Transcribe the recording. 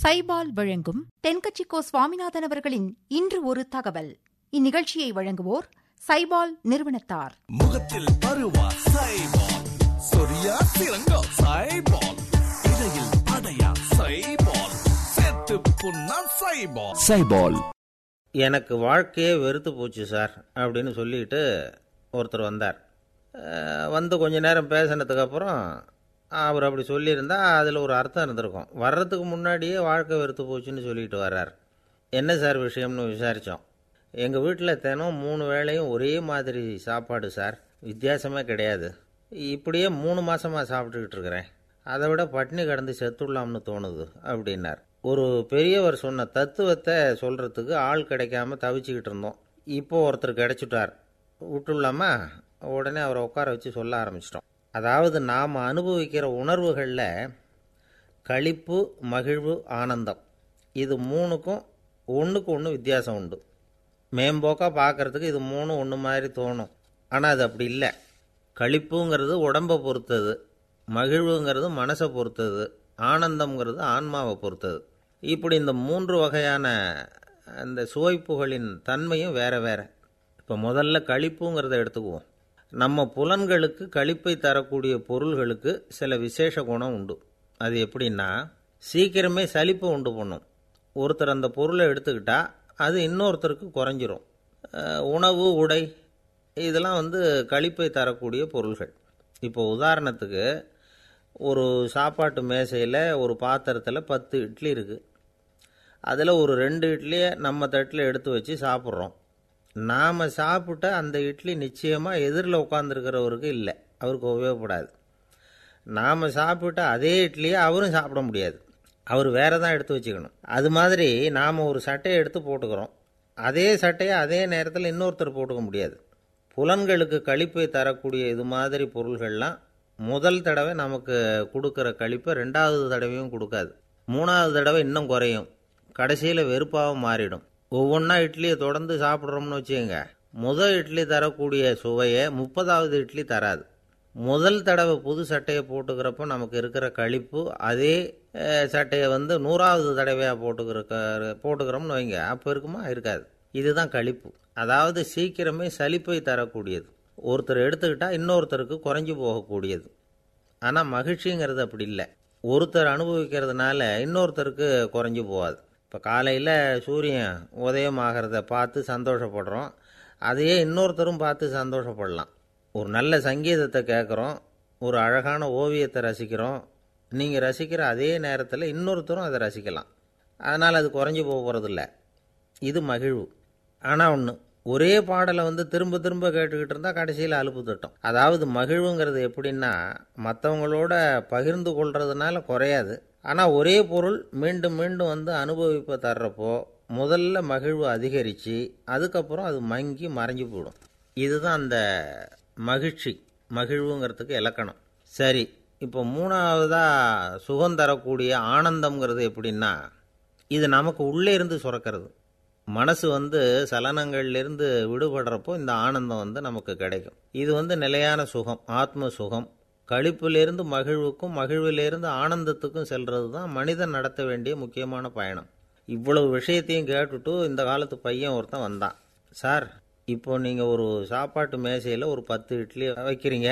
சைபால் வழங்கும் தென்கட்சிக்கோ சுவாமிநாதன் அவர்களின் இன்று ஒரு தகவல் இந்நிகழ்ச்சியை வழங்குவோர் சைபால் நிறுவனத்தார் முகத்தில் பருவா சைபால் சொரியா சிறங்கோ சைபால் இடையில் அடையா சைபால் செத்து புண்ணா சைபால் சைபால் எனக்கு வாழ்க்கையே வெறுத்து போச்சு சார் அப்படின்னு சொல்லிட்டு ஒருத்தர் வந்தார் அஹ் வந்து கொஞ்ச நேரம் பேசினதுக்கு அப்புறம் அவர் அப்படி சொல்லியிருந்தா அதில் ஒரு அர்த்தம் இருந்திருக்கும் வர்றதுக்கு முன்னாடியே வாழ்க்கை வெறுத்து போச்சுன்னு சொல்லிட்டு வர்றார் என்ன சார் விஷயம்னு விசாரித்தோம் எங்கள் வீட்டில் தினம் மூணு வேளையும் ஒரே மாதிரி சாப்பாடு சார் வித்தியாசமே கிடையாது இப்படியே மூணு மாசமாக சாப்பிட்டுக்கிட்டு இருக்கிறேன் அதை விட பட்டினி கடந்து செத்துடலாம்னு தோணுது அப்படின்னார் ஒரு பெரியவர் சொன்ன தத்துவத்தை சொல்கிறதுக்கு ஆள் கிடைக்காம தவிச்சுக்கிட்டு இருந்தோம் இப்போ ஒருத்தர் கிடைச்சிட்டார் விட்டுலாமா உடனே அவரை உட்கார வச்சு சொல்ல ஆரம்பிச்சிட்டோம் அதாவது நாம் அனுபவிக்கிற உணர்வுகளில் களிப்பு மகிழ்வு ஆனந்தம் இது மூணுக்கும் ஒன்றுக்கு ஒன்று வித்தியாசம் உண்டு மேம்போக்காக பார்க்கறதுக்கு இது மூணு ஒன்று மாதிரி தோணும் ஆனால் அது அப்படி இல்லை களிப்புங்கிறது உடம்பை பொறுத்தது மகிழ்வுங்கிறது மனசை பொறுத்தது ஆனந்தம்ங்கிறது ஆன்மாவை பொறுத்தது இப்படி இந்த மூன்று வகையான அந்த சுவைப்புகளின் தன்மையும் வேற வேற இப்போ முதல்ல களிப்புங்கிறத எடுத்துக்குவோம் நம்ம புலன்களுக்கு களிப்பை தரக்கூடிய பொருள்களுக்கு சில விசேஷ குணம் உண்டு அது எப்படின்னா சீக்கிரமே சலிப்பை உண்டு பண்ணும் ஒருத்தர் அந்த பொருளை எடுத்துக்கிட்டா அது இன்னொருத்தருக்கு குறைஞ்சிரும் அஹ் உணவு உடை இதெல்லாம் வந்து களிப்பை தரக்கூடிய பொருள்கள் இப்போ உதாரணத்துக்கு ஒரு சாப்பாட்டு மேசையில் ஒரு பாத்திரத்தில் பத்து இட்லி இருக்குது அதில் ஒரு ரெண்டு இட்லியை நம்ம தட்டில் எடுத்து வச்சு சாப்பிட்றோம் நாம் சாப்பிட்ட அந்த இட்லி நிச்சயமாக எதிரில் உட்காந்துருக்கிறவருக்கு இல்லை அவருக்கு உபயோகப்படாது நாம் சாப்பிட்ட அதே இட்லியை அவரும் சாப்பிட முடியாது அவர் வேற தான் எடுத்து வச்சுக்கணும் அது மாதிரி நாம் ஒரு சட்டையை எடுத்து போட்டுக்கிறோம் அதே சட்டையை அதே நேரத்தில் இன்னொருத்தர் போட்டுக்க முடியாது புலன்களுக்கு கழிப்பை தரக்கூடிய இது மாதிரி பொருள்கள்லாம் முதல் தடவை நமக்கு கொடுக்குற கழிப்பை ரெண்டாவது தடவையும் கொடுக்காது மூணாவது தடவை இன்னும் குறையும் கடைசியில் வெறுப்பாக மாறிடும் ஒவ்வொன்றா இட்லியை தொடர்ந்து சாப்பிட்றோம்னு வச்சுக்கோங்க முதல் இட்லி தரக்கூடிய சுவையை முப்பதாவது இட்லி தராது முதல் தடவை புது சட்டையை போட்டுக்கிறப்போ நமக்கு இருக்கிற கழிப்பு அதே அஹ், சட்டையை வந்து நூறாவது தடவையாக போட்டுக்கிற போட்டுக்கிறோம்னு வைங்க அப்போ இருக்குமா இருக்காது இதுதான் கழிப்பு அதாவது சீக்கிரமே சலிப்பை தரக்கூடியது ஒருத்தர் எடுத்துக்கிட்டா இன்னொருத்தருக்கு குறைஞ்சு போகக்கூடியது ஆனால் மகிழ்ச்சிங்கிறது அப்படி இல்லை ஒருத்தர் அனுபவிக்கிறதுனால இன்னொருத்தருக்கு குறைஞ்சு போகாது இப்போ காலையில் சூரியன் உதயம் ஆகிறத பார்த்து சந்தோஷப்படுறோம் அதையே இன்னொருத்தரும் பார்த்து சந்தோஷப்படலாம் ஒரு நல்ல சங்கீதத்தை கேட்குறோம் ஒரு அழகான ஓவியத்தை ரசிக்கிறோம் நீங்கள் ரசிக்கிற அதே நேரத்தில் இன்னொருத்தரும் அதை ரசிக்கலாம் அதனால் அது குறைஞ்சி போக போகிறதில்ல இது மகிழ்வு ஆனால் ஒன்று ஒரே பாடலை வந்து திரும்ப திரும்ப கேட்டுக்கிட்டு இருந்தால் கடைசியில் அலுப்பு தட்டும் அதாவது மகிழ்வுங்கிறது எப்படின்னா மற்றவங்களோட பகிர்ந்து கொள்றதுனால குறையாது ஆனால் ஒரே பொருள் மீண்டும் மீண்டும் வந்து அனுபவிப்ப தர்றப்போ முதல்ல மகிழ்வு அதிகரித்து அதுக்கப்புறம் அது மங்கி மறைஞ்சு போயிடும் இதுதான் அந்த மகிழ்ச்சி மகிழ்வுங்கிறதுக்கு இலக்கணம் சரி இப்போ மூணாவதாக சுகம் தரக்கூடிய ஆனந்தம்ங்கிறது எப்படின்னா இது நமக்கு உள்ளே இருந்து சுரக்கிறது மனசு வந்து சலனங்கள்லேருந்து விடுபடுறப்போ இந்த ஆனந்தம் வந்து நமக்கு கிடைக்கும் இது வந்து நிலையான சுகம் ஆத்ம சுகம் களிப்பிலிருந்து மகிழ்வுக்கும் மகிழ்விலிருந்து ஆனந்தத்துக்கும் செல்றது தான் மனிதன் நடத்த வேண்டிய முக்கியமான பயணம் இவ்வளவு விஷயத்தையும் கேட்டுட்டு இந்த காலத்து பையன் ஒருத்தன் வந்தான் சார் இப்போ நீங்கள் ஒரு சாப்பாட்டு மேசையில் ஒரு பத்து இட்லி வைக்கிறீங்க